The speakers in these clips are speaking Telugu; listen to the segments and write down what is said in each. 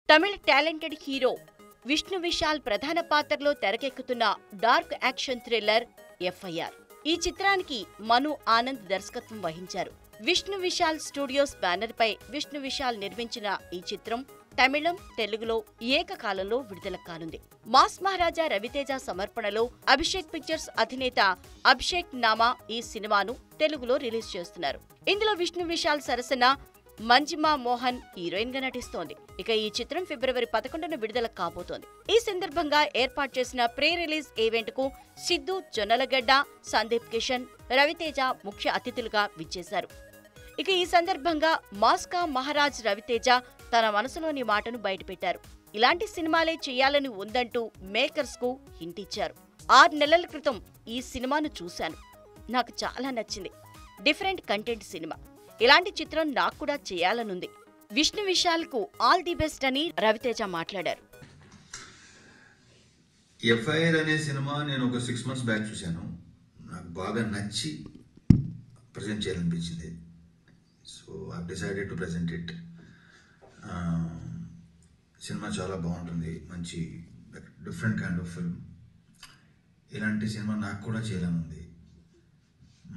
తమిళ టాలెంటెడ్ హీరో విష్ణు విశాల్ ప్రధాన పాత్రలో తెరకెక్కుతున్న డార్క్ యాక్షన్ థ్రిల్లర్ ఎఫ్ఐఆర్ ఈ చిత్రానికి మను ఆనంద్ దర్శకత్వం వహించారు విష్ణు విశాల్ స్టూడియోస్ బ్యానర్ పై విష్ణు విశాల్ నిర్మించిన ఈ చిత్రం తమిళం తెలుగులో ఏకకాలంలో విడుదల కానుంది మాస్ మహారాజా రవితేజ సమర్పణలో అభిషేక్ పిక్చర్స్ అధినేత అభిషేక్ నామా ఈ సినిమాను తెలుగులో రిలీజ్ చేస్తున్నారు ఇందులో విష్ణు విశాల్ సరసన మంజిమా మోహన్ హీరోయిన్ గా నటిస్తోంది ఇక ఈ చిత్రం ఫిబ్రవరి పదకొండున విడుదల కాబోతోంది ఈ సందర్భంగా ఏర్పాటు చేసిన ప్రీ రిలీజ్ ఈవెంట్ కు సిద్ధు జొన్నలగడ్డ సందీప్ కిషన్ రవితేజ ముఖ్య అతిథులుగా విచ్చేశారు ఇక ఈ సందర్భంగా మాస్కా మహారాజ్ రవితేజ తన మనసులోని మాటను బయటపెట్టారు ఇలాంటి సినిమాలే చేయాలని ఉందంటూ మేకర్స్ కు హింట్ ఇచ్చారు ఆరు నెలల క్రితం ఈ సినిమాను చూశాను నాకు చాలా నచ్చింది డిఫరెంట్ కంటెంట్ సినిమా ఇలాంటి చిత్రం నాకు కూడా చేయాలనుంది విష్ణు విశాల్ కు ఆల్ ది బెస్ట్ అని రవితేజ మాట్లాడారు ఎఫ్ఐఆర్ అనే సినిమా నేను ఒక సిక్స్ మంత్స్ బ్యాక్ చూశాను నాకు బాగా నచ్చి ప్రజెంట్ చేయాలనిపించింది so I decided to present it cinema చాలా బాగుంటుంది మంచి డిఫరెంట్ కైండ్ ఆఫ్ ఫిల్మ్ ఇలాంటి సినిమా నాకు కూడా చేయాలని ఉంది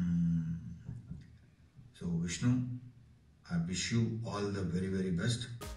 so Vishnu I wish you all the very very best